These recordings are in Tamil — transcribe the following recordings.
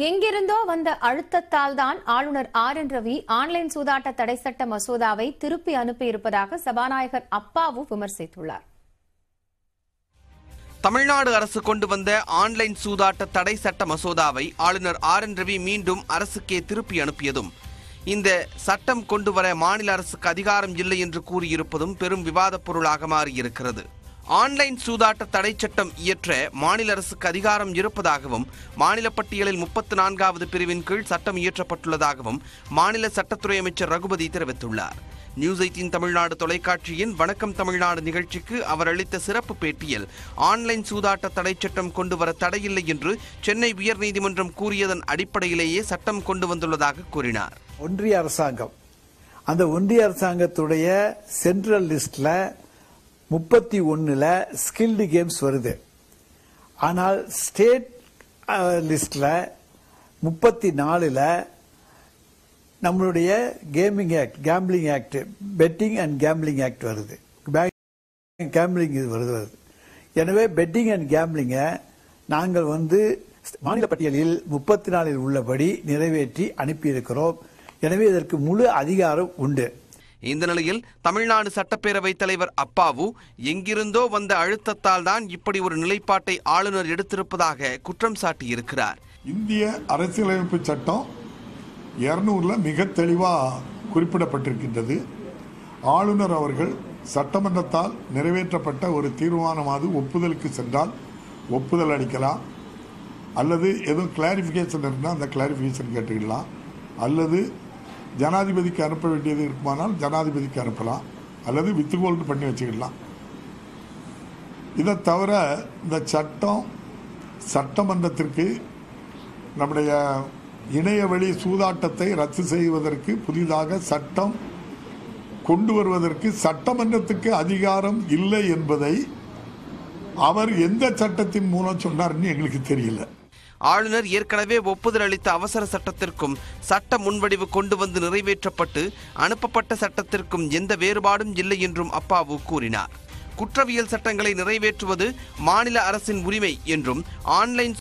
எங்கிருந்தோ வந்த அழுத்தத்தால் தான் ஆளுநர் ஆர் என் ரவி ஆன்லைன் சூதாட்ட தடை சட்ட மசோதாவை திருப்பி அனுப்பியிருப்பதாக சபாநாயகர் அப்பாவு விமர்சித்துள்ளார் தமிழ்நாடு அரசு கொண்டு வந்த ஆன்லைன் சூதாட்ட தடை சட்ட மசோதாவை ஆளுநர் ஆர் என் ரவி மீண்டும் அரசுக்கே திருப்பி அனுப்பியதும் இந்த சட்டம் கொண்டு வர மாநில அரசுக்கு அதிகாரம் இல்லை என்று கூறியிருப்பதும் பெரும் விவாதப் பொருளாக மாறியிருக்கிறது ஆன்லைன் சூதாட்ட தடை சட்டம் இயற்ற மாநில அரசுக்கு அதிகாரம் இருப்பதாகவும் மாநில பட்டியலில் முப்பத்து நான்காவது பிரிவின் கீழ் சட்டம் இயற்றப்பட்டுள்ளதாகவும் மாநில சட்டத்துறை அமைச்சர் ரகுபதி தெரிவித்துள்ளார் நியூஸ் எயிட்டின் தமிழ்நாடு தொலைக்காட்சியின் வணக்கம் தமிழ்நாடு நிகழ்ச்சிக்கு அவர் அளித்த சிறப்பு பேட்டியில் ஆன்லைன் சூதாட்ட தடை சட்டம் கொண்டு வர தடையில்லை என்று சென்னை உயர்நீதிமன்றம் கூறியதன் அடிப்படையிலேயே சட்டம் கொண்டு வந்துள்ளதாக கூறினார் ஒன்றிய அரசாங்கம் அந்த ஒன்றிய அரசாங்கத்துடைய சென்ட்ரல் லிஸ்ட்ல முப்பத்தி ஒன்னுல ஸ்கில்டு கேம்ஸ் வருது ஆனால் ஸ்டேட் லிஸ்ட்ல முப்பத்தி நாலுல நம்மளுடைய gaming act gambling act betting and gambling act வருது கேம்பிளிங் இது வருது வருது எனவே பெட்டிங் அண்ட் கேம்பிளிங்கை நாங்கள் வந்து மாநில பட்டியலில் முப்பத்தி நாலில் உள்ளபடி நிறைவேற்றி அனுப்பியிருக்கிறோம் எனவே இதற்கு முழு அதிகாரம் உண்டு இந்த நிலையில் தமிழ்நாடு சட்டப்பேரவைத் தலைவர் அப்பாவு எங்கிருந்தோ வந்த அழுத்தத்தால் தான் இப்படி ஒரு நிலைப்பாட்டை ஆளுநர் எடுத்திருப்பதாக குற்றம் சாட்டியிருக்கிறார் இந்திய அரசியலமைப்பு சட்டம் இருநூறுல மிக தெளிவாக குறிப்பிடப்பட்டிருக்கின்றது ஆளுநர் அவர்கள் சட்டமன்றத்தால் நிறைவேற்றப்பட்ட ஒரு தீர்மானமாவது ஒப்புதலுக்கு சென்றால் ஒப்புதல் அளிக்கலாம் அல்லது எதுவும் கிளாரிஃபிகேஷன் இருந்தால் அந்த கிளாரிஃபிகேஷன் கேட்டுக்கலாம் அல்லது ஜனாதிபதிக்கு அனுப்ப வேண்டியது இருக்குமானால் ஜனாதிபதிக்கு அனுப்பலாம் அல்லது வித்துகோல்டு பண்ணி வச்சுக்கலாம் இதை தவிர இந்த சட்டம் சட்டமன்றத்திற்கு நம்முடைய இணையவழி சூதாட்டத்தை ரத்து செய்வதற்கு புதிதாக சட்டம் கொண்டு வருவதற்கு சட்டமன்றத்துக்கு அதிகாரம் இல்லை என்பதை அவர் எந்த சட்டத்தின் மூலம் சொன்னார்னு எங்களுக்கு தெரியல ஆளுநர் ஏற்கனவே ஒப்புதல் அளித்த அவசர சட்டத்திற்கும் சட்ட முன்வடிவு கொண்டு வந்து நிறைவேற்றப்பட்டு அனுப்பப்பட்ட சட்டத்திற்கும் எந்த வேறுபாடும் இல்லை என்றும் அப்பாவு கூறினார் குற்றவியல் சட்டங்களை நிறைவேற்றுவது மாநில அரசின் உரிமை என்றும் ஆன்லைன்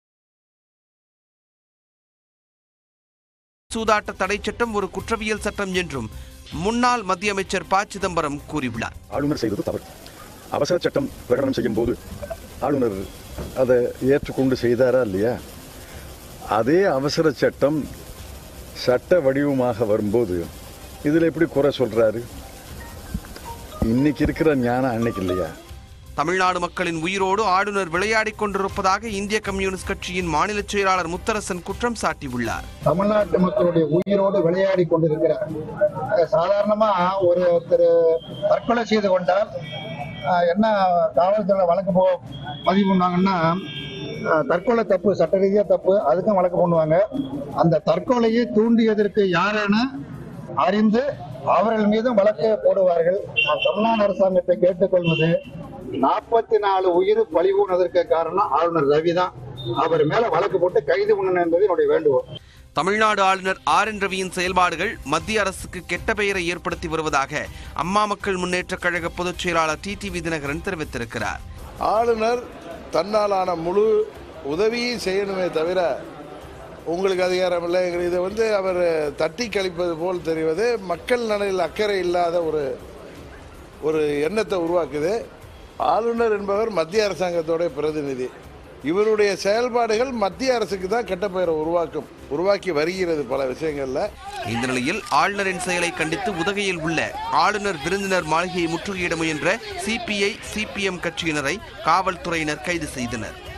சூதாட்ட தடை சட்டம் ஒரு குற்றவியல் சட்டம் என்றும் முன்னாள் மத்திய அமைச்சர் ப சிதம்பரம் கூறியுள்ளார் ஆளுநர் செய்தது தவறு அவசர சட்டம் பிரகடனம் செய்யும் போது ஆளுநர் அதை ஏற்றுக்கொண்டு செய்தாரா இல்லையா அதே அவசர சட்டம் சட்ட வடிவமாக வரும்போது இதில் எப்படி குறை சொல்றாரு இன்னைக்கு இருக்கிற ஞானம் அன்னைக்கு இல்லையா தமிழ்நாடு மக்களின் உயிரோடு ஆளுநர் விளையாடிக் கொண்டிருப்பதாக இந்திய கம்யூனிஸ்ட் கட்சியின் மாநில செயலாளர் முத்தரசன் குற்றம் சாட்டியுள்ளார் தமிழ்நாட்டு மக்களுடைய உயிரோடு விளையாடி கொண்டிருக்கிறார் அஹ் சாதாரணமா ஒரு ஒருத்தர் தற்கொலை செய்து கொண்டால் அஹ் என்ன காவல்துறை வழக்கு போ பதிவு பண்ணாங்கன்னா அஹ் தற்கொலை தப்பு சட்ட ரீதியா தப்பு அதுக்கும் வழக்கு பண்ணுவாங்க அந்த தற்கொலையை தூண்டியதற்கு யாரென அறிந்து அவர்கள் மீதும் வழக்கு போடுவார்கள் நான் தமிழ்நாடு அரசாங்கத்தை கேட்டுக்கொள்வது நாற்பத்தி நாலு உயிர் பழி போனதற்கு காரணம் ஆளுநர் ரவி தான் அவர் மேல வழக்கு போட்டு கைது பண்ணணும் என்பது என்னுடைய வேண்டுகோள் தமிழ்நாடு ஆளுநர் ஆர் என் ரவியின் செயல்பாடுகள் மத்திய அரசுக்கு கெட்ட பெயரை ஏற்படுத்தி வருவதாக அம்மா மக்கள் முன்னேற்றக் கழக பொதுச் செயலாளர் டி டி தினகரன் தெரிவித்திருக்கிறார் ஆளுநர் தன்னாலான முழு உதவியும் செய்யணுமே தவிர உங்களுக்கு அதிகாரம் இல்லை இதை வந்து அவர் தட்டி கழிப்பது போல் தெரிவது மக்கள் நலனில் அக்கறை இல்லாத ஒரு ஒரு எண்ணத்தை உருவாக்குது ஆளுநர் என்பவர் மத்திய அரசாங்கத்தோட பிரதிநிதி இவருடைய செயல்பாடுகள் மத்திய அரசுக்கு தான் கெட்ட பெயரை உருவாக்கும் உருவாக்கி வருகிறது பல விஷயங்கள்ல இந்த நிலையில் ஆளுநரின் செயலை கண்டித்து உதகையில் உள்ள ஆளுநர் விருந்தினர் மாளிகையை முற்றுகையிட முயன்ற சிபிஐ சிபிஎம் கட்சியினரை காவல்துறையினர் கைது செய்தனர்